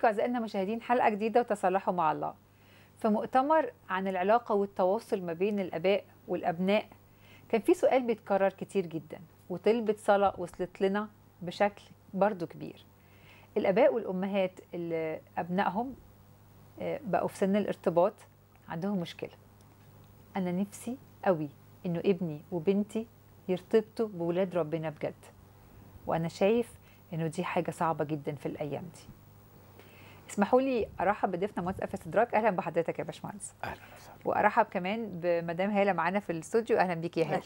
بيكم اعزائنا المشاهدين حلقه جديده وتصالحوا مع الله في مؤتمر عن العلاقه والتواصل ما بين الاباء والابناء كان في سؤال بيتكرر كتير جدا وطلبت صلاه وصلت لنا بشكل برضو كبير الاباء والامهات اللي ابنائهم آه، بقوا في سن الارتباط عندهم مشكله انا نفسي قوي انه ابني وبنتي يرتبطوا بولاد ربنا بجد وانا شايف انه دي حاجه صعبه جدا في الايام دي اسمحوا لي ارحب بضيفنا مهندس في استدراك اهلا بحضرتك يا باشمهندس اهلا وسهلا وارحب كمان بمدام هاله معانا في الاستوديو اهلا بيكي يا هاله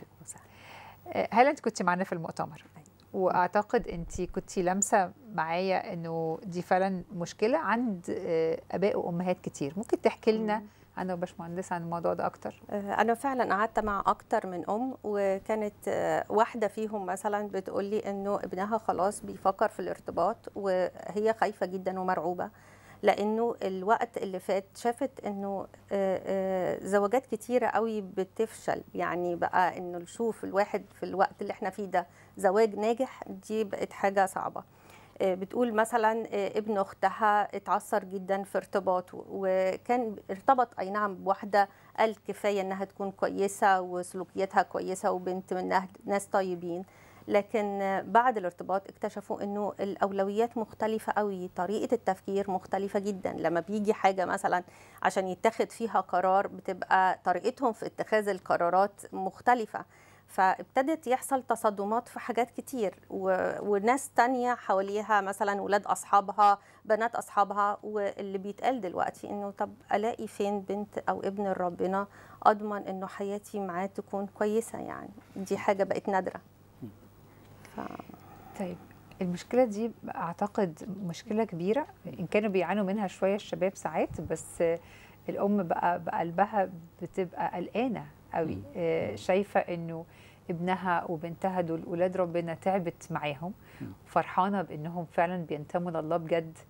آه، هاله انت كنت معانا في المؤتمر واعتقد انت كنت لامسه معايا انه دي فعلا مشكله عند آه، اباء وامهات كتير ممكن تحكي لنا انا وباشمهندس عن الموضوع ده اكتر أنا فعلا قعدت مع أكتر من أم وكانت آه، واحدة فيهم مثلا بتقول لي إنه ابنها خلاص بيفكر في الارتباط وهي خايفة جدا ومرعوبة لأنه الوقت اللي فات شافت إنه آه، آه، زواجات كتيرة قوي بتفشل يعني بقى إنه نشوف الواحد في الوقت اللي احنا فيه ده زواج ناجح دي بقت حاجة صعبة آه، بتقول مثلا آه، ابن اختها اتعثر جدا في ارتباط وكان ارتبط اي نعم بواحده قال كفايه انها تكون كويسه وسلوكياتها كويسه وبنت من ناس طيبين لكن آه، بعد الارتباط اكتشفوا انه الاولويات مختلفه قوي طريقه التفكير مختلفه جدا لما بيجي حاجه مثلا عشان يتخذ فيها قرار بتبقى طريقتهم في اتخاذ القرارات مختلفه فابتدت يحصل تصادمات في حاجات كتير و... وناس تانية حواليها مثلا ولاد أصحابها بنات أصحابها واللي بيتقال دلوقتي إنه طب ألاقي فين بنت أو ابن ربنا أضمن إنه حياتي معاه تكون كويسة يعني دي حاجة بقت نادرة ف... طيب المشكله دي اعتقد مشكله كبيره ان كانوا بيعانوا منها شويه الشباب ساعات بس الام بقى بقلبها بتبقى قلقانه قوي آه، شايفه انه ابنها وبنتها دول ولاد ربنا تعبت معاهم فرحانه بانهم فعلا بينتموا لله بجد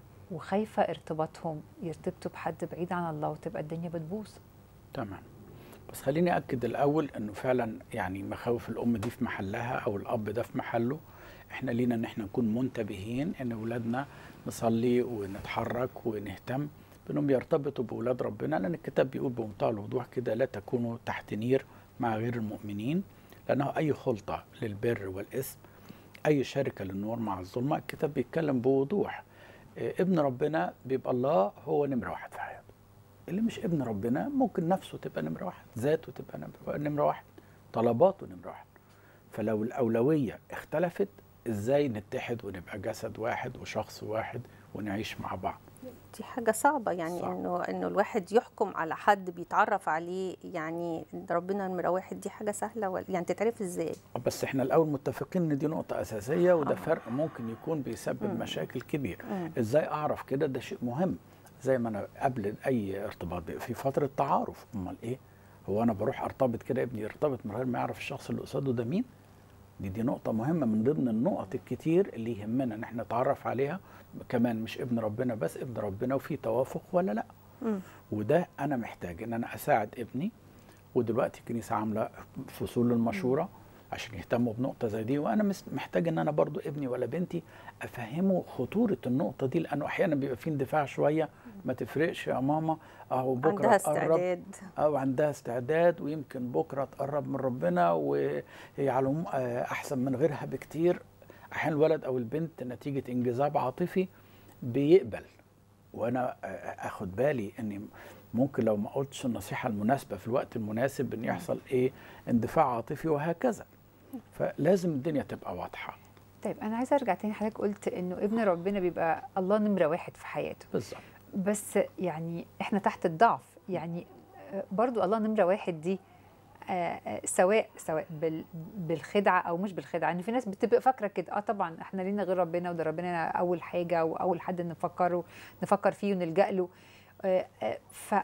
وخايفه ارتباطهم يرتبطوا بحد بعيد عن الله وتبقى الدنيا بتبوظ تمام بس خليني اكد الاول انه فعلا يعني مخاوف الام دي في محلها او الاب ده في محله احنا لينا ان احنا نكون منتبهين ان اولادنا نصلي ونتحرك ونهتم بانهم يرتبطوا باولاد ربنا لان الكتاب بيقول بمنتهى الوضوح كده لا تكونوا تحت نير مع غير المؤمنين لانه اي خلطه للبر والاثم اي شركه للنور مع الظلمه الكتاب بيتكلم بوضوح آه، ابن ربنا بيبقى الله هو نمره واحد في حياته اللي مش ابن ربنا ممكن نفسه تبقى نمره واحد ذاته تبقى نمره, نمرة واحد طلباته نمره واحد فلو الاولويه اختلفت ازاي نتحد ونبقى جسد واحد وشخص واحد ونعيش مع بعض دي حاجة صعبة يعني صعب. انه انه الواحد يحكم على حد بيتعرف عليه يعني ربنا نمرة واحد دي حاجة سهلة ولا يعني تتعرف ازاي؟ بس احنا الاول متفقين ان دي نقطه اساسيه وده آه. فرق ممكن يكون بيسبب مم. مشاكل كبيره مم. ازاي اعرف كده ده شيء مهم زي ما انا قبل اي ارتباط بيبقى في فتره تعارف امال ايه هو انا بروح ارتبط كده ابني يرتبط من غير ما يعرف الشخص اللي قصاده ده مين دي دي نقطة مهمة من ضمن النقط الكتير اللي يهمنا ان احنا نتعرف عليها كمان مش ابن ربنا بس ابن ربنا وفي توافق ولا لا مم. وده انا محتاج ان انا اساعد ابني ودلوقتي الكنيسه عامله فصول للمشوره عشان يهتموا بنقطه زي دي وانا مس- محتاج ان انا برضو ابني ولا بنتي افهمه خطوره النقطه دي لانه احيانا بيبقى في اندفاع شويه ما تفرقش يا ماما اهو بكره عندها تقرب استعداد او عندها استعداد ويمكن بكره تقرب من ربنا وهي على العموم آه، احسن من غيرها بكتير احيانا الولد او البنت نتيجه انجذاب عاطفي بيقبل وانا آه، اخد بالي اني ممكن لو ما قلتش النصيحه المناسبه في الوقت المناسب ان يحصل ايه اندفاع عاطفي وهكذا فلازم الدنيا تبقى واضحه طيب انا عايزه ارجع تاني حضرتك قلت انه ابن ربنا بيبقى الله نمره واحد في حياته بالظبط بس يعني احنا تحت الضعف يعني آه، برضو الله نمره واحد دي آه، آه، سواء سواء بال- بالخدعه او مش بالخدعه ان في ناس بتبقى فاكره كده اه طبعا احنا لينا غير ربنا وده ربنا اول حاجه واول حد نفكره نفكر فيه ونلجا له آه، آه،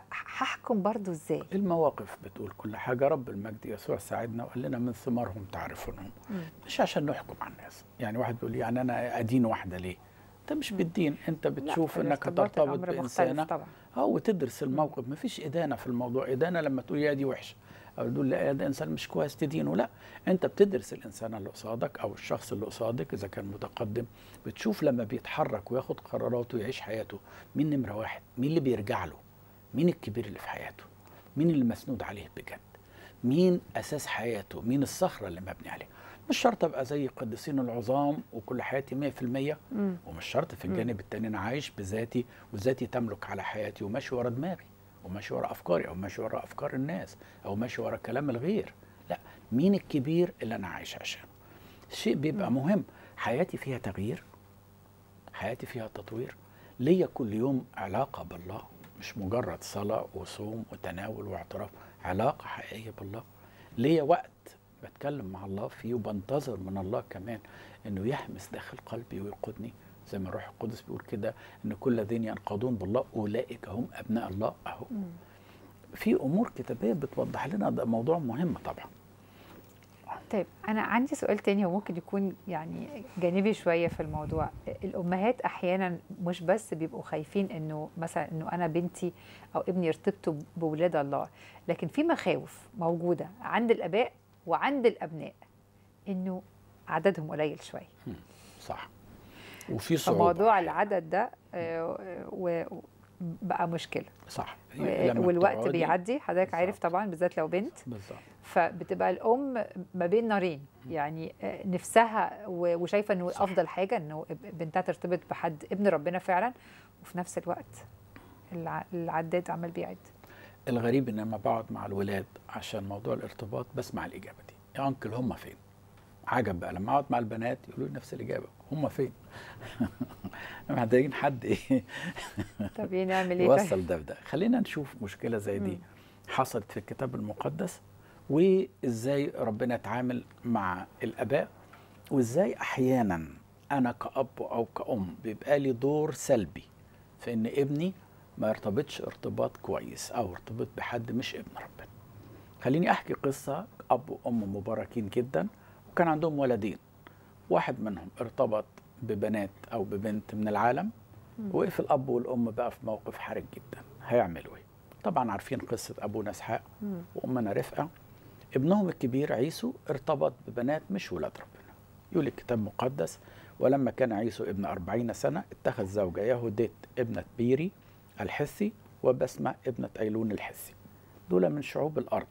فهحكم برضو ازاي المواقف بتقول كل حاجه رب المجد يسوع ساعدنا وقال لنا من ثمارهم تعرفونهم مم. مش عشان نحكم على الناس يعني واحد بيقول لي يعني انا ادين واحده ليه انت مش بالدين انت بتشوف لا، انك الارتباط هترتبط الأمر مختلف بانسانه طبعا اه وتدرس الموقف مفيش ادانه في الموضوع ادانه لما تقول يا دي وحشه او تقول لا ده انسان مش كويس تدينه لا انت بتدرس الانسان اللي قصادك او الشخص اللي قصادك اذا كان متقدم بتشوف لما بيتحرك وياخد قراراته ويعيش حياته مين نمره واحد مين اللي بيرجع له مين الكبير اللي في حياته مين اللي مسنود عليه بجد مين اساس حياته مين الصخره اللي مبني عليها مش شرط ابقى زي القديسين العظام وكل حياتي 100% مم. ومش شرط في الجانب التاني انا عايش بذاتي وذاتي تملك على حياتي وماشي ورا دماغي وماشي ورا افكاري او ماشي ورا افكار الناس او ماشي ورا كلام الغير لا مين الكبير اللي انا عايش عشانه شيء بيبقى مهم حياتي فيها تغيير حياتي فيها تطوير ليا كل يوم علاقة بالله مش مجرد صلاة وصوم وتناول واعتراف علاقة حقيقية بالله ليا وقت بتكلم مع الله فيه وبنتظر من الله كمان انه يحمس داخل قلبي ويقودني زي ما الروح القدس بيقول كده ان كل الذين ينقضون بالله اولئك هم ابناء الله اهو في امور كتابيه بتوضح لنا ده موضوع مهم طبعا طيب انا عندي سؤال تاني وممكن يكون يعني جانبي شويه في الموضوع الامهات احيانا مش بس بيبقوا خايفين انه مثلا انه انا بنتي او ابني يرتبطوا بولاد الله لكن في مخاوف موجوده عند الاباء وعند الابناء انه عددهم قليل شويه صح وفي صعوبه فموضوع العدد ده آه، و- بقى مشكله صح والوقت بتقعدي- بيعدي حضرتك عارف بالظبط. طبعا بالذات لو بنت بالظبط فبتبقى الام ما بين نارين يعني آه، نفسها و- وشايفه انه صح. افضل حاجه انه بنتها ترتبط بحد ابن ربنا فعلا وفي نفس الوقت الع- العداد عمال بيعد الغريب ان لما بقعد مع الولاد عشان موضوع الارتباط بسمع الاجابه دي يا انكل هم فين عجب بقى لما اقعد مع البنات يقولوا لي نفس الاجابه هم فين محتاجين حد ايه طب ايه نعمل ايه طيب؟ يوصل ده بده خلينا نشوف مشكله زي دي حصلت في الكتاب المقدس وازاي ربنا اتعامل مع الاباء وازاي احيانا انا كاب او كأم بيبقى لي دور سلبي في ان ابني ما يرتبطش ارتباط كويس او ارتبط بحد مش ابن ربنا خليني احكي قصه اب وام مباركين جدا وكان عندهم ولدين واحد منهم ارتبط ببنات او ببنت من العالم وقف الاب والام بقى في موقف حرج جدا هيعملوا ايه طبعا عارفين قصه ابونا اسحاق مم. وامنا رفقه ابنهم الكبير عيسو ارتبط ببنات مش ولاد ربنا يقول الكتاب المقدس ولما كان عيسو ابن أربعين سنة اتخذ زوجة يهوديت ابنة بيري الحثي وبسمة ابنة أيلون الحثي دول من شعوب الأرض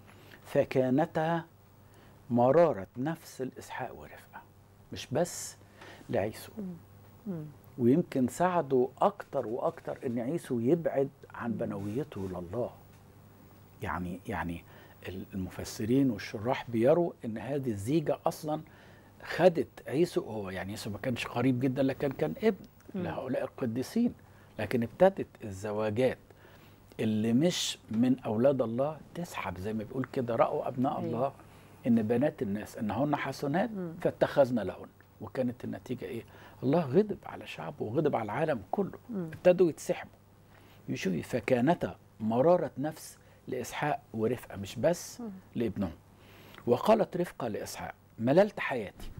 فكانتا مرارة نفس الإسحاق ورفقة مش بس لعيسو مم. ويمكن ساعدوا أكتر وأكتر إن عيسو يبعد عن بنويته لله يعني يعني المفسرين والشراح بيروا ان هذه الزيجه اصلا خدت عيسو هو يعني عيسو ما كانش قريب جدا لكن كان ابن مم. لهؤلاء القديسين لكن ابتدت الزواجات اللي مش من اولاد الله تسحب زي ما بيقول كده راوا ابناء أيوة. الله ان بنات الناس انهن حسنات مم. فاتخذنا لهن وكانت النتيجه ايه؟ الله غضب على شعبه وغضب على العالم كله مم. ابتدوا يتسحبوا يشوفي فكانتا مرارة نفس لإسحاق ورفقة مش بس مم. لابنهم وقالت رفقة لإسحاق مللت حياتي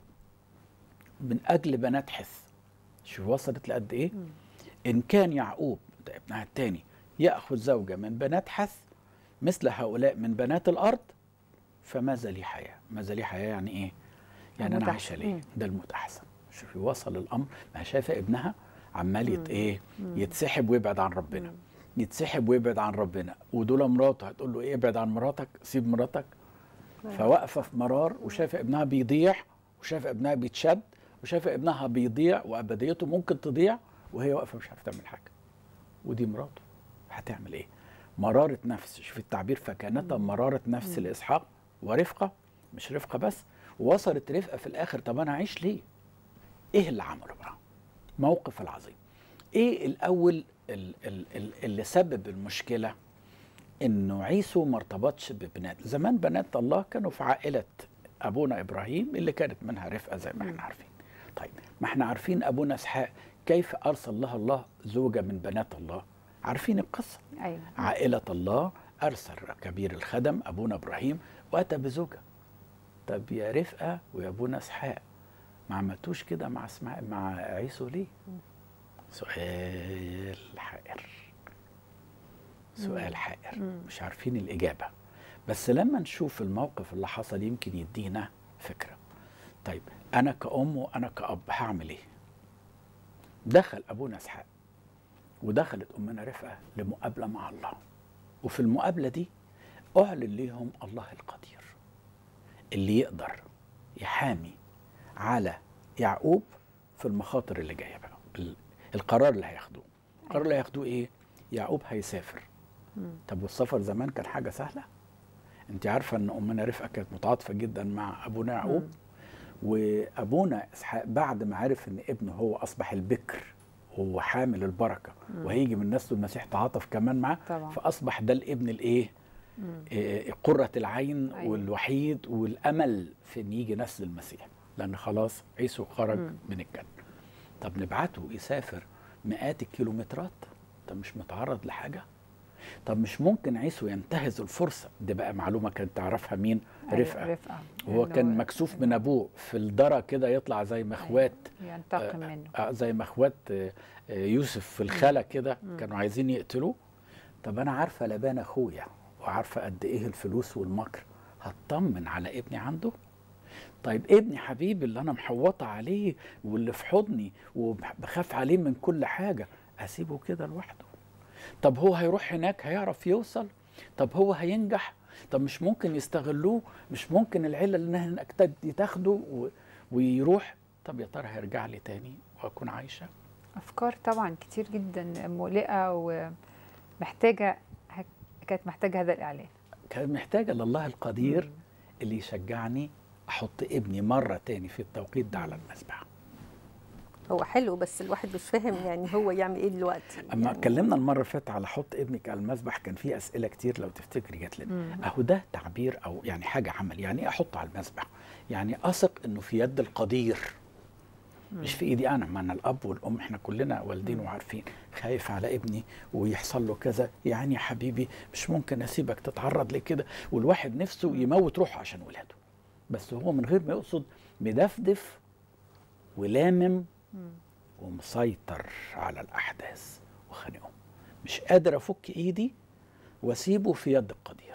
من أجل بنات حث شوف وصلت لقد إيه مم. إن كان يعقوب ده ابنها التاني يأخذ زوجة من بنات حث مثل هؤلاء من بنات الأرض فماذا لي حياة ماذا لي حياة يعني إيه يعني أنا الموت عايشة أحسن. ليه مم. ده الموت أحسن شوفي وصل الأمر ما شايفة ابنها عمال يت مم. إيه مم. يتسحب ويبعد عن ربنا يتسحب ويبعد عن ربنا ودول مراته هتقول له ايه ابعد عن مراتك سيب مراتك فواقفه في مرار وشايفه ابنها بيضيع وشايفه ابنها بيتشد وشايفه ابنها بيضيع وابديته ممكن تضيع وهي واقفه مش عارفه تعمل حاجه ودي مراته هتعمل ايه مراره نفس شوف التعبير فكانت مراره نفس لاسحاق ورفقه مش رفقه بس ووصلت رفقه في الاخر طب انا اعيش ليه ايه اللي عمله بقى موقف العظيم ايه الاول ال- ال- ال- اللي سبب المشكله انه عيسو ما ارتبطش ببنات زمان بنات الله كانوا في عائله ابونا ابراهيم اللي كانت منها رفقه زي ما احنا عارفين طيب ما احنا عارفين ابونا اسحاق كيف ارسل لها الله زوجه من بنات الله عارفين القصه ايوه عائله الله ارسل كبير الخدم ابونا ابراهيم واتى بزوجه طب يا رفقه ويا ابونا اسحاق ما عملتوش كده مع اسماء مع عيسو ليه سؤال حائر سؤال حائر مم. مش عارفين الإجابة بس لما نشوف الموقف اللي حصل يمكن يدينا فكره طيب انا كأم وانا كأب هعمل ايه دخل ابونا اسحاق ودخلت امنا رفقه لمقابله مع الله وفي المقابله دي اعلن ليهم الله القدير اللي يقدر يحامي على يعقوب في المخاطر اللي جايه بقى ال- القرار اللي هياخدوه القرار اللي هياخدوه ايه يعقوب هيسافر طب والسفر زمان كان حاجه سهله انت عارفه ان امنا رفقه كانت متعاطفه جدا مع ابونا يعقوب وابونا اسحاق بعد ما عرف ان ابنه هو اصبح البكر وهو حامل البركه وهيجي من نسله المسيح تعاطف كمان معاه طبعا. فاصبح ده الابن الايه إيه، قرة العين أيوة. والوحيد والأمل في إن يجي نسل المسيح لأن خلاص عيسو خرج مم. من الجنة طب نبعته يسافر مئات الكيلومترات طب مش متعرض لحاجة طب مش ممكن عيسو ينتهز الفرصة دي بقى معلومة كانت تعرفها مين أيوة، رفقة رفقه وهو إنه- كان مكسوف من أبوه في الدرة كده يطلع زي مخوات ينتقم منه آه، زي ما اخوات آه، آه، يوسف في الخلا كده كانوا عايزين يقتلوه طب انا عارفه لبان اخويا وعارفه قد ايه الفلوس والمكر هطمن على ابني عنده طيب ابني حبيبي اللي انا محوطه عليه واللي في حضني وبخاف عليه من كل حاجه اسيبه كده لوحده طب هو هيروح هناك هيعرف يوصل طب هو هينجح طب مش ممكن يستغلوه مش ممكن العيله اللي هناك دي تاخده و- ويروح طب يا ترى هيرجع لي تاني واكون عايشه افكار طبعا كتير جدا مقلقه ومحتاجه كانت محتاجه هذا الاعلان كان محتاجه لله القدير مم. اللي يشجعني احط ابني مره تاني في التوقيت ده على المسبح هو حلو بس الواحد مش فاهم يعني هو يعمل ايه دلوقتي اما يعني اتكلمنا المره اللي فاتت على حط ابنك على المسبح كان في اسئله كتير لو تفتكري جات لنا مم. اهو ده تعبير او يعني حاجه عمل يعني ايه احطه على المسبح يعني اثق انه في يد القدير مش في ايدي انا ما انا الاب والام احنا كلنا والدين وعارفين خايف على ابني ويحصل له كذا يعني يا حبيبي مش ممكن اسيبك تتعرض لكده والواحد نفسه يموت روحه عشان ولاده بس هو من غير ما يقصد مدفدف ولامم مم. ومسيطر على الاحداث وخانقهم مش قادر افك ايدي واسيبه في يد القدير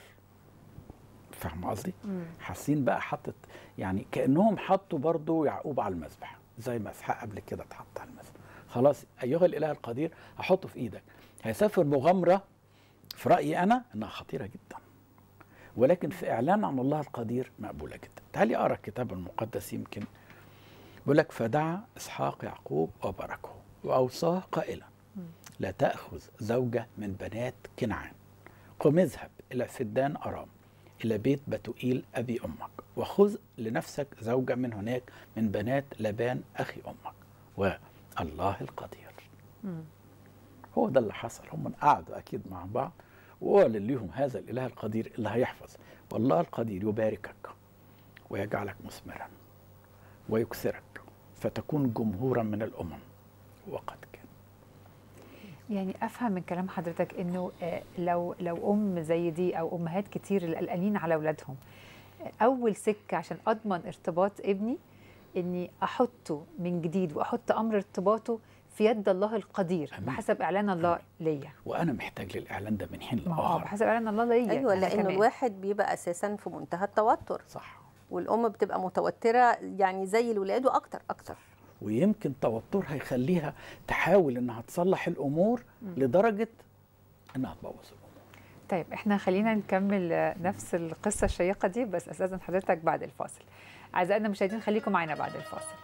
فاهم قصدي مم. حاسين بقى حطت يعني كانهم حطوا برضو يعقوب على المذبح زي ما اسحاق قبل كده اتحط على المذبح خلاص ايها الاله القدير هحطه في ايدك هيسافر مغامره في رايي انا انها خطيره جدا ولكن في اعلان عن الله القدير مقبوله جدا تعالي اقرا الكتاب المقدس يمكن بيقول لك فدعا اسحاق يعقوب وباركه واوصاه قائلا لا تاخذ زوجه من بنات كنعان قم اذهب الى فدان ارام الى بيت بتوئيل ابي امك وخذ لنفسك زوجه من هناك من بنات لبان اخي امك والله القدير مم. هو ده اللي حصل هم قعدوا اكيد مع بعض واعلن لهم هذا الاله القدير اللي هيحفظ والله القدير يباركك ويجعلك مثمرا ويكثرك فتكون جمهورا من الامم وقد كان يعني افهم من كلام حضرتك انه آه، لو لو ام زي دي او امهات كتير اللي قلقانين على اولادهم آه، اول سكه عشان اضمن ارتباط ابني اني احطه من جديد واحط امر ارتباطه في يد الله القدير أمين. بحسب اعلان الله ليا وانا محتاج للاعلان ده من حين ما هو آه، لاخر بحسب اعلان الله ليا ايوه أنا لانه كمان. الواحد بيبقى اساسا في منتهى التوتر صح والام بتبقى متوتره يعني زي الولاد واكتر اكتر ويمكن توترها هيخليها تحاول انها تصلح الامور لدرجه انها تبوظ الامور طيب احنا خلينا نكمل آه، نفس القصه الشيقه دي بس استاذن حضرتك بعد الفاصل اعزائنا المشاهدين خليكم معنا بعد الفاصل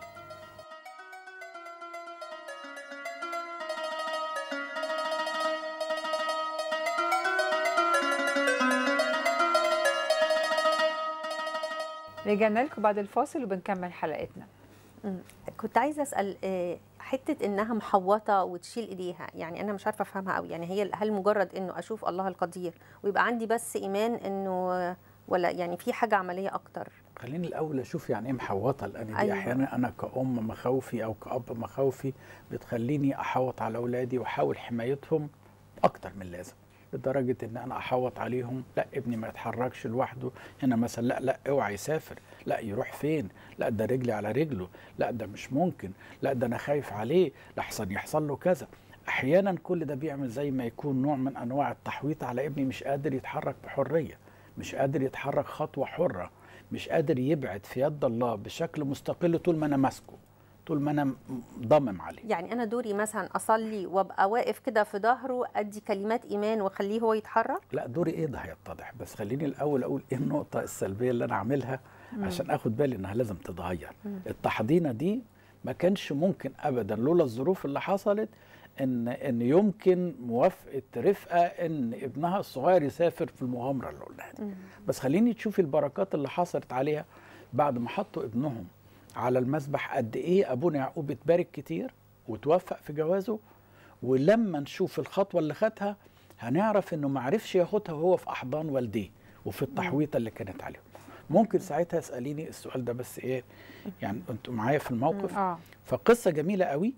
رجعنا لكم بعد الفاصل وبنكمل حلقتنا كنت عايزه اسال آه، حته انها محوطه وتشيل ايديها يعني انا مش عارفه افهمها قوي يعني هي هل مجرد انه اشوف الله القدير ويبقى عندي بس ايمان انه آه، ولا يعني في حاجه عمليه اكتر خليني الاول اشوف يعني ايه محوطه لان دي أيوة. احيانا انا كأم مخاوفي او كأب مخاوفي بتخليني احوط على اولادي واحاول حمايتهم اكتر من اللازم لدرجه ان انا احوط عليهم لا ابني ما يتحركش لوحده هنا مثلا لا لا اوعى يسافر لا يروح فين لا ده رجلي على رجله لا ده مش ممكن لا ده انا خايف عليه لحسن يحصل له كذا احيانا كل ده بيعمل زي ما يكون نوع من انواع التحويط على ابني مش قادر يتحرك بحريه مش قادر يتحرك خطوه حره مش قادر يبعد في يد الله بشكل مستقل طول ما انا ماسكه طول ما انا م- ضامم عليه يعني انا دوري مثلا اصلي وابقى واقف كده في ظهره ادي كلمات ايمان واخليه هو يتحرك لا دوري ايه ده هيتضح بس خليني الاول اقول ايه النقطه السلبيه اللي انا اعملها عشان اخد بالي انها لازم تتغير التحضينه دي ما كانش ممكن ابدا لولا الظروف اللي حصلت ان ان يمكن موافقه رفقه ان ابنها الصغير يسافر في المغامره اللي قلناها دي بس خليني تشوفي البركات اللي حصلت عليها بعد ما حطوا ابنهم على المسبح قد ايه ابونا يعقوب اتبارك كتير وتوفق في جوازه ولما نشوف الخطوه اللي خدها هنعرف انه ما عرفش ياخدها وهو في احضان والديه وفي التحويطه اللي كانت عليهم ممكن ساعتها اساليني السؤال ده بس ايه يعني انتوا معايا في الموقف اه فقصه جميله قوي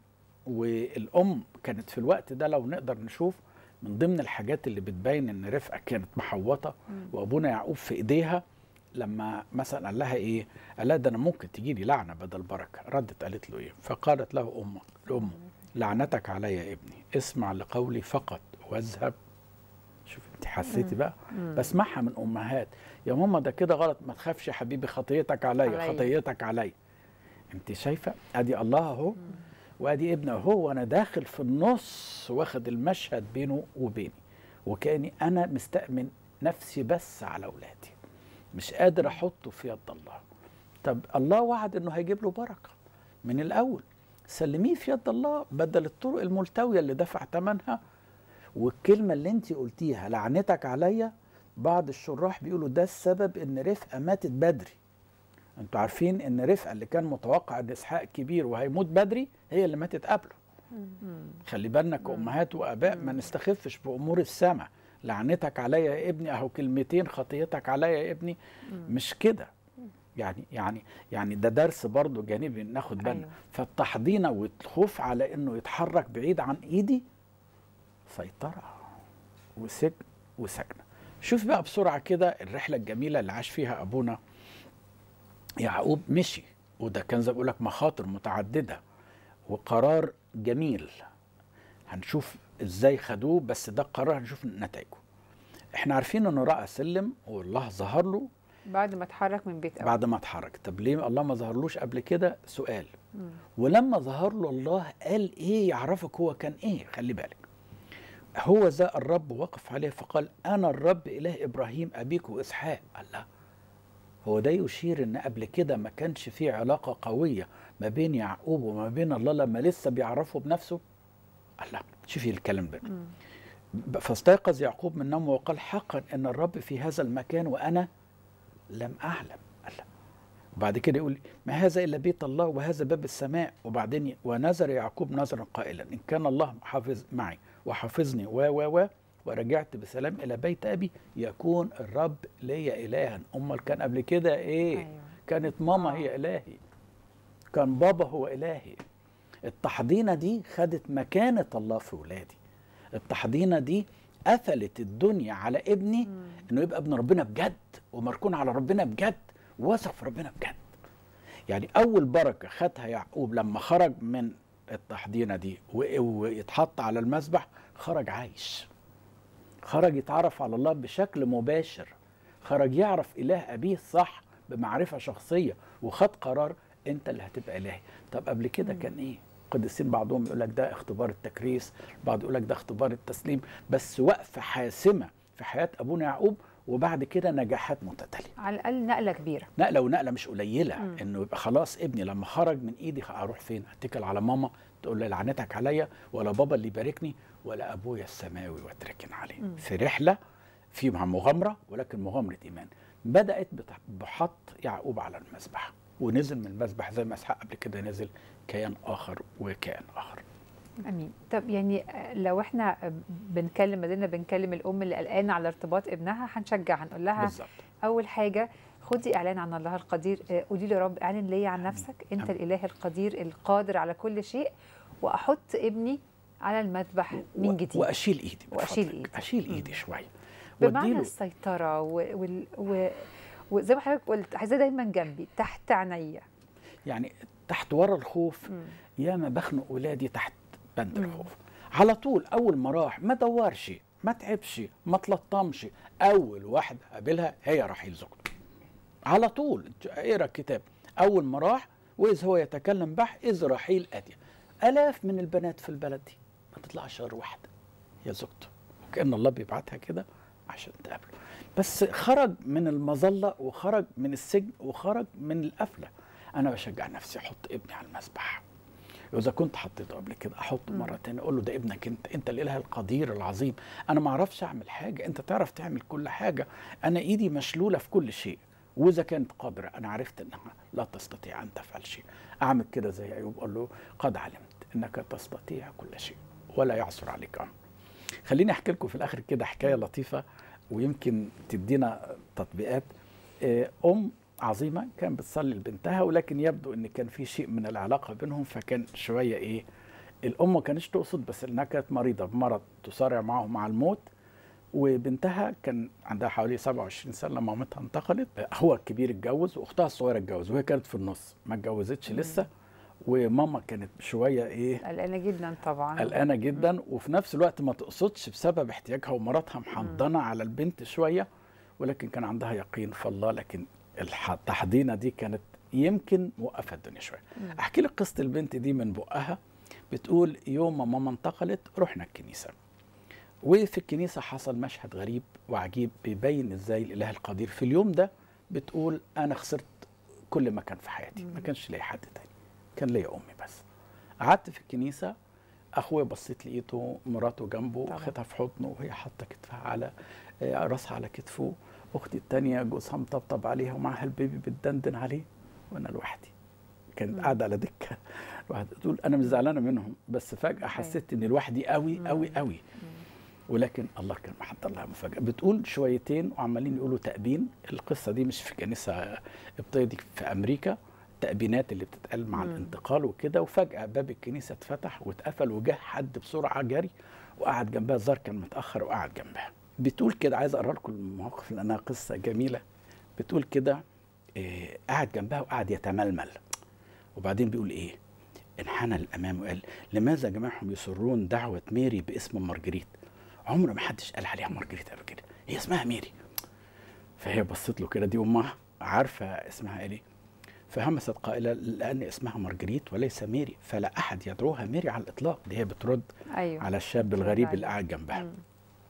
والام كانت في الوقت ده لو نقدر نشوف من ضمن الحاجات اللي بتبين ان رفقه كانت محوطه وابونا يعقوب في ايديها لما مثلا قال لها ايه؟ قال لها ده انا ممكن تجي لي لعنه بدل بركه، ردت قالت له ايه؟ فقالت له امه لامه لعنتك علي يا ابني، اسمع لقولي فقط واذهب شوف انت حسيتي بقى بسمعها من امهات يا ماما ده كده غلط ما تخافش يا حبيبي خطيتك عليا عليا. خطيتك عليا انت شايفه ادي الله اهو وادي ابنه اهو وانا داخل في النص واخد المشهد بينه وبيني وكاني انا مستأمن نفسي بس على اولادي مش قادر احطه في يد الله طب الله وعد انه هيجيب له بركه من الاول سلميه في يد الله بدل الطرق الملتويه اللي دفع ثمنها والكلمه اللي انت قلتيها لعنتك عليا بعض الشراح بيقولوا ده السبب ان رفقه ماتت بدري انتوا عارفين ان رفقه اللي كان متوقع ان اسحاق كبير وهيموت بدري هي اللي ماتت قبله خلي بالنا كامهات واباء ما نستخفش بامور السماء لعنتك عليا يا ابني اهو كلمتين خطيتك عليا يا ابني مش كده يعني يعني يعني ده درس برضه جانبي ناخد بالنا أيوة. فالتحضينه والخوف على انه يتحرك بعيد عن ايدي سيطره وسجن وسكنه شوف بقى بسرعه كده الرحله الجميله اللي عاش فيها ابونا يعقوب مشي وده كان زي ما بقول لك مخاطر متعدده وقرار جميل هنشوف ازاي خدوه بس ده القرار هنشوف نتائجه احنا عارفين انه راى سلم والله ظهر له بعد ما اتحرك من بيت أبوه. بعد ما اتحرك طب ليه الله ما ظهرلوش قبل كده سؤال ولما ظهر له الله قال ايه يعرفك هو كان ايه خلي بالك هو ذا الرب وقف عليه فقال انا الرب اله ابراهيم ابيك واسحاق الله هو ده يشير ان قبل كده ما كانش في علاقه قويه ما بين يعقوب وما بين الله لما لسه بيعرفه بنفسه الله شوفي الكلام ده فاستيقظ يعقوب من نومه وقال حقا ان الرب في هذا المكان وانا لم اعلم الله وبعد كده يقول ما هذا الا بيت الله وهذا باب السماء وبعدين ي- ونذر يعقوب نذرا قائلا ان كان الله حافظ معي وحافظني و و و ورجعت بسلام الى بيت ابي يكون الرب لي الها امال كان قبل كده ايه أيوة. كانت ماما آه. هي الهي كان بابا هو الهي التحضينه دي خدت مكانه الله في ولادي التحضينه دي قفلت الدنيا على ابني انه يبقى ابن ربنا بجد ومركون على ربنا بجد وواثق في ربنا بجد يعني اول بركه خدها يعقوب لما خرج من التحضينه دي و- ويتحط على المذبح خرج عايش خرج يتعرف على الله بشكل مباشر خرج يعرف اله ابيه صح بمعرفه شخصيه وخد قرار انت اللي هتبقى الهي طب قبل كده كان ايه قديسين بعضهم يقول لك ده اختبار التكريس بعض يقول لك ده اختبار التسليم بس وقفه حاسمه في حياه ابونا يعقوب وبعد كده نجاحات متتاليه على الاقل نقله كبيره نقله ونقله مش قليله مم. انه يبقى خلاص ابني لما خرج من ايدي اروح فين اتكل على ماما تقول لي لعنتك عليا ولا بابا اللي يباركني ولا ابويا السماوي واتركن عليه مم. في رحله فيها مغامره ولكن مغامره ايمان بدات بت- بحط يعقوب على المذبح ونزل من المذبح زي ما اسحاق قبل كده نزل كيان اخر وكيان اخر امين طب يعني آه، لو احنا آه، بنكلم ما زلنا بنكلم الام اللي قلقانه على ارتباط ابنها هنشجعها نقول لها بالظبط اول حاجه خدي اعلان عن الله القدير آه، قولي له يا رب اعلن ليا عن نفسك انت أمين. الاله القدير القادر على كل شيء واحط ابني على المذبح من و- جديد واشيل ايدي من وأشيل فضلك. إيدي. اشيل مم. ايدي شويه بمعنى واديله السيطره و... وال... و... وزي ما حضرتك قلت عايزاه دايما جنبي تحت عينيا يعني تحت ورا الخوف مم. ياما بخنق ولادي تحت بند مم. الخوف على طول اول ما راح ما دورش ما تعبش ما تلطمش اول واحده قابلها هي رحيل زوجته على طول اقرا الكتاب اول ما راح واذ هو يتكلم بح اذ رحيل اتيه الاف من البنات في البلد دي ما تطلعش غير واحده هي زوجته وكان الله بيبعتها كده عشان تقابله بس خرج من المظله وخرج من السجن وخرج من القفله انا بشجع نفسي احط ابني على المسبح واذا كنت حطيته قبل كده احطه مره تانية اقول له ده ابنك انت انت الاله القدير العظيم انا ما اعرفش اعمل حاجه انت تعرف تعمل كل حاجه انا ايدي مشلوله في كل شيء واذا كانت قادره انا عرفت انها لا تستطيع ان تفعل شيء اعمل كده زي ايوب اقول له قد علمت انك تستطيع كل شيء ولا يعثر عليك امر خليني احكي لكم في الاخر كده حكايه لطيفه ويمكن تدينا تطبيقات آه، ام عظيمه كان بتصلي لبنتها ولكن يبدو ان كان في شيء من العلاقه بينهم فكان شويه ايه الام ما كانتش تقصد بس انها كانت مريضه بمرض تصارع معه مع الموت وبنتها كان عندها حوالي 27 سنه لما مامتها انتقلت هو الكبير اتجوز واختها الصغيره اتجوز وهي كانت في النص ما اتجوزتش لسه وماما كانت شويه ايه قلقانه جدا طبعا قلقانه جدا وفي نفس الوقت ما تقصدش بسبب احتياجها ومراتها محضنه على البنت شويه ولكن كان عندها يقين في الله لكن الح- التحضينه دي كانت يمكن موقفه الدنيا شويه احكي لك قصه البنت دي من بقها بتقول يوم ما ماما انتقلت رحنا الكنيسه وفي الكنيسه حصل مشهد غريب وعجيب بيبين ازاي الاله القدير في اليوم ده بتقول انا خسرت كل ما كان في حياتي ما كانش ليا حد تاني كان ليا امي بس قعدت في الكنيسه اخويا بصيت لقيته مراته جنبه طبعا. واخدها في حضنه وهي حاطه كتفها على آه، راسها على كتفه اختي التانية جوزها مطبطب عليها ومعاها البيبي بتدندن عليه وانا لوحدي كانت قاعده على دكه لوحدها تقول انا مش زعلانه منهم بس فجاه حسيت اني لوحدي قوي قوي قوي ولكن الله كان محضر لها مفاجاه بتقول شويتين وعمالين يقولوا تأبين القصه دي مش في كنيسه قبطيه دي في امريكا تأبينات اللي بتتقال مع الانتقال وكده وفجأة باب الكنيسة اتفتح واتقفل وجه حد بسرعة جري وقعد جنبها الزار كان متأخر وقعد جنبها بتقول كده عايز أقرأ لكم المواقف لأنها قصة جميلة بتقول كده إيه قعد جنبها وقعد يتململ وبعدين بيقول إيه انحنى للأمام وقال لماذا جميعهم يسرون دعوة ميري باسم مارجريت عمر ما حدش قال عليها مارجريت قبل كده هي اسمها ميري فهي بصت له كده دي امها عارفه اسمها ايه فهمست قائله لان اسمها مارجريت وليس ميري فلا احد يدعوها ميري على الاطلاق دي هي بترد ايوه على الشاب الغريب عليه. اللي قاعد جنبها مم.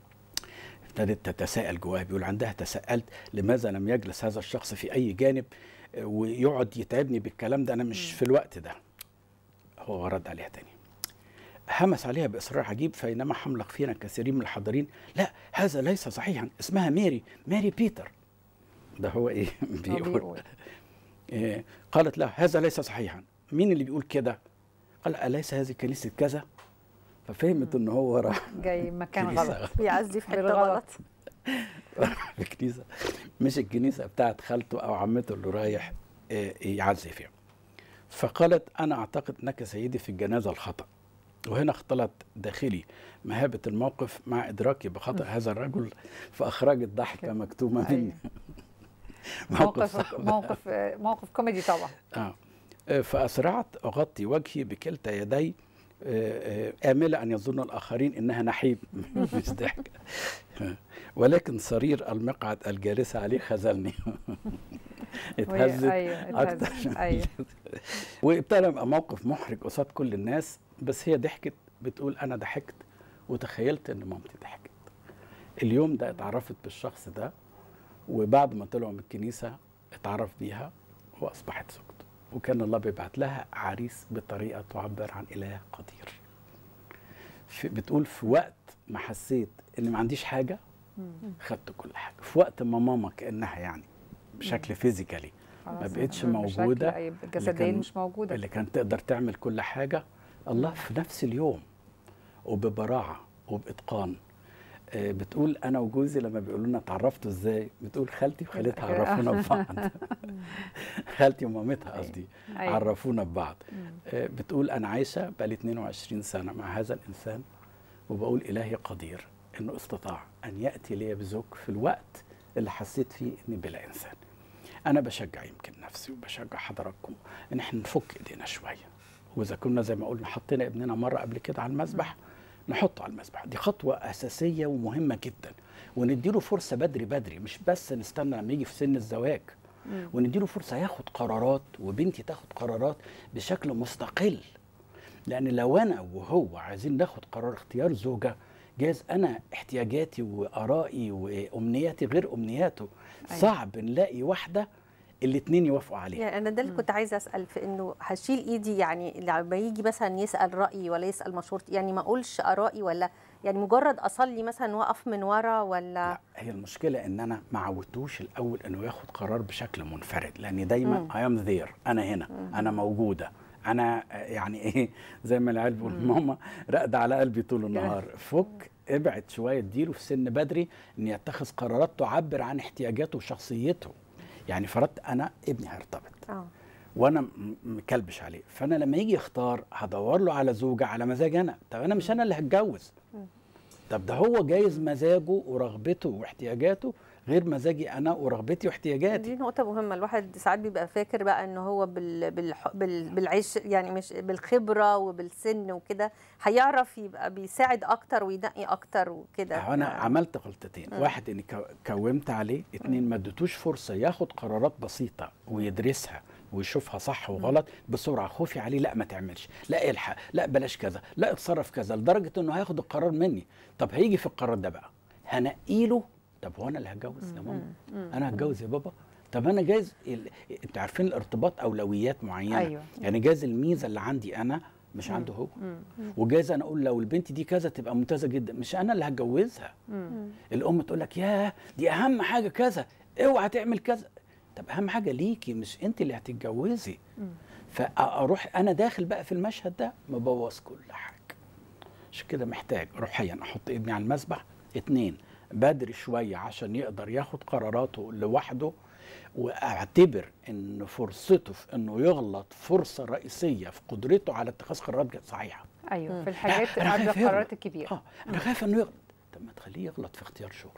ابتدت تتساءل جواها بيقول عندها تساءلت لماذا لم يجلس هذا الشخص في اي جانب آه، ويقعد يتعبني بالكلام ده انا مش في الوقت ده هو رد عليها تاني همس عليها باصرار عجيب فاينما حملق فينا كثيرين من الحاضرين لا هذا ليس صحيحا اسمها ميري ميري بيتر ده هو ايه هو بيقول بيقول إيه قالت له هذا ليس صحيحا مين اللي بيقول كده قال أليس هذه كنيسة كذا ففهمت ان هو راح جاي مكان كنيسة غلط بيعزي في حته بالغلط. غلط راح الكنيسة مش الكنيسة بتاعت خالته او عمته اللي رايح إيه، يعزي فيها فقالت انا اعتقد انك سيدي في الجنازة الخطأ وهنا اختلط داخلي مهابة الموقف مع إدراكي بخطأ هذا الرجل فأخرجت ضحكة مكتومة مني موقف صعب. موقف موقف كوميدي طبعا آه. آه، فأسرعت أغطي وجهي بكلتا يدي آه، آه، آملة أن يظن الآخرين إنها نحيب مش ضحك آه. ولكن صرير المقعد الجالسة عليه خذلني اتهزت ايوه أكتر اتهزت ايوه وابتدى يبقى موقف محرج قصاد كل الناس بس هي ضحكت بتقول أنا ضحكت وتخيلت إن مامتي ضحكت اليوم ده اتعرفت بالشخص ده وبعد ما طلعوا من الكنيسة اتعرف بيها وأصبحت زوجته وكان الله بيبعت لها عريس بطريقة تعبر عن إله قدير في بتقول في وقت ما حسيت إن ما عنديش حاجة خدت كل حاجة في وقت ما ماما كأنها يعني بشكل فيزيكالي ما خلاص، بقتش بشكل- موجودة أيوة، جسديا كان- مش موجوده اللي كانت تقدر تعمل كل حاجة الله في نفس اليوم وببراعة وبإتقان آه، بتقول أنا وجوزي لما بيقولوا لنا اتعرفتوا إزاي بتقول خالتي وخالتها أيوة. عرفونا ببعض خالتي ومامتها قصدي أيوة. عرفونا ببعض آه، بتقول أنا عايشة بقالي 22 سنة مع هذا الإنسان وبقول إلهي قدير إنه استطاع أن يأتي لي بزوج في الوقت اللي حسيت فيه إني بلا إنسان أنا بشجع يمكن نفسي وبشجع حضراتكم إن إحنا نفك إيدينا شوية وإذا كنا زي ما قلنا حطينا ابننا مرة قبل كده على المسبح نحطه على المسبح دي خطوه اساسيه ومهمه جدا ونديله فرصه بدري بدري مش بس نستنى لما يجي في سن الزواج ونديله فرصه ياخد قرارات وبنتي تاخد قرارات بشكل مستقل لان لو انا وهو عايزين ناخد قرار اختيار زوجه جايز انا احتياجاتي وارائي وامنياتي غير امنياته أيوة. صعب نلاقي واحده الاثنين يوافقوا عليها يعني انا ده اللي كنت عايزه اسال في انه هشيل ايدي يعني لما يجي مثلا يسال رايي ولا يسال مشورتي يعني ما اقولش ارائي ولا يعني مجرد اصلي مثلا واقف من ورا ولا لا هي المشكله ان انا ما عودتوش الاول انه ياخد قرار بشكل منفرد لان دايما مم. اي ام ذير انا هنا انا موجوده انا آه، يعني ايه زي ما العيال بيقول ماما راقده على قلبي طول النهار فك ابعد شويه اديله في سن بدري ان يتخذ قرارات تعبر عن احتياجاته وشخصيته يعني فرضت انا ابني هيرتبط اه وانا م- مكلبش عليه فانا لما يجي يختار هدور له على زوجه على مزاج انا طب انا مش انا اللي هتجوز طب ده هو جايز مزاجه ورغبته واحتياجاته غير مزاجي انا ورغبتي واحتياجاتي دي نقطة مهمة الواحد ساعات بيبقى فاكر بقى ان هو بال بالح بال بالعيش يعني مش بالخبرة وبالسن وكده هيعرف يبقى بيساعد اكتر وينقي اكتر وكده هو انا ف- عملت غلطتين مم. واحد اني كو- كومت عليه اتنين ما اديتوش فرصه ياخد قرارات بسيطه ويدرسها ويشوفها صح وغلط بسرعه خوفي عليه لا ما تعملش لا الحق لا بلاش كذا لا اتصرف كذا لدرجه انه هياخد القرار مني طب هيجي في القرار ده بقى هنقيله طب هو انا اللي هتجوز يا ماما انا هتجوز يا بابا طب انا جايز ال... انتوا عارفين الارتباط اولويات معينه أيوة. يعني جايز الميزه اللي عندي انا مش عنده هو وجايز انا اقول لو البنت دي كذا تبقى ممتازه جدا مش انا اللي هتجوزها الام تقول لك ياه دي اهم حاجه كذا اوعى تعمل كذا طب اهم حاجه ليكي مش انت اللي هتتجوزي فاروح انا داخل بقى في المشهد ده مبوظ كل حاجه عشان كده محتاج روحيا احط ابني على المسبح اتنين بدري شويه عشان يقدر ياخد قراراته لوحده واعتبر ان فرصته في انه يغلط فرصه رئيسيه في قدرته على اتخاذ قرارات صحيحه ايوه في الحاجات أنا قبل خايف يغلط. القرارات الكبيره اه انا خايف انه يغلط طب ما تخليه يغلط في اختيار شغل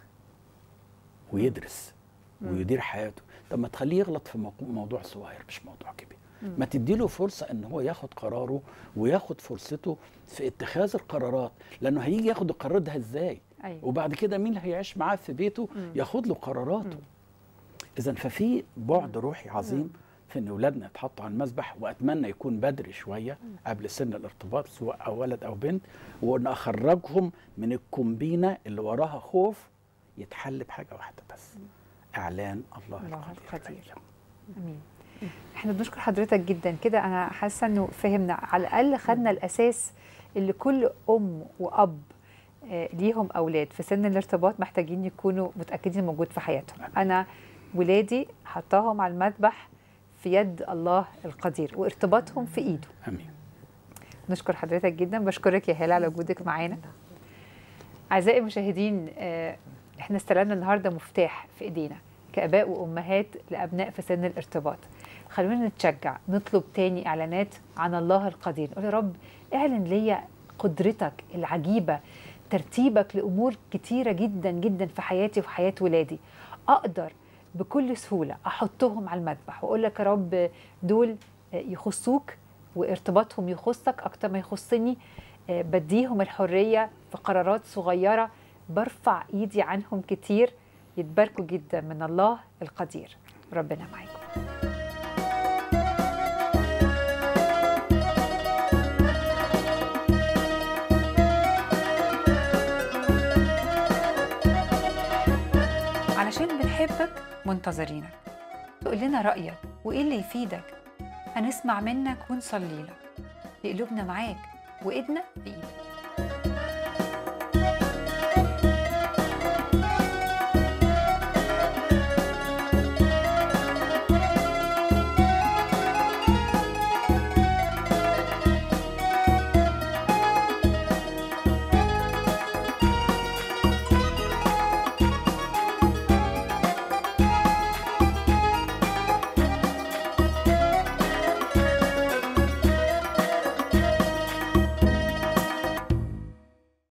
ويدرس ويدير حياته طب ما تخليه يغلط في موضوع- موضوع صغير مش موضوع كبير ما تديله فرصة ان هو ياخد قراره وياخد فرصته في اتخاذ القرارات لانه هيجي ياخد القرار ده ازاي ايوه وبعد كده مين اللي هيعيش معاه في بيته ياخد له قراراته اذا ففي بعد روحي عظيم في ان اولادنا يتحطوا على المسبح واتمنى يكون بدري شويه قبل سن الارتباط سواء او ولد او بنت وان اخرجهم من الكومبينه اللي وراها خوف يتحل بحاجه واحده بس اعلان الله الله القدير القدير. علينا. امين احنا بنشكر حضرتك جدا كده انا حاسه انه فهمنا على الاقل خدنا الاساس اللي كل ام واب آه، ليهم اولاد في سن الارتباط محتاجين يكونوا متاكدين موجود في حياتهم انا ولادي حطاهم على المذبح في يد الله القدير وارتباطهم في ايده امين نشكر حضرتك جدا بشكرك يا هاله على وجودك معانا اعزائي المشاهدين آه، احنا استلمنا النهارده مفتاح في ايدينا كاباء وامهات لابناء في سن الارتباط خلونا نتشجع نطلب تاني اعلانات عن الله القدير نقول يا رب اعلن ليا قدرتك العجيبه ترتيبك لامور كتيره جدا جدا في حياتي وفي حياه ولادي اقدر بكل سهوله احطهم على المذبح واقول لك يا رب دول آه، يخصوك وارتباطهم يخصك اكتر ما يخصني آه، بديهم الحريه في قرارات صغيره برفع ايدي عنهم كتير يتباركوا جدا من الله القدير ربنا معاكم علشان بنحبك منتظرينك تقول لنا رأيك وإيه اللي يفيدك هنسمع منك ونصلي لك لقلوبنا معاك وإيدنا بإيدك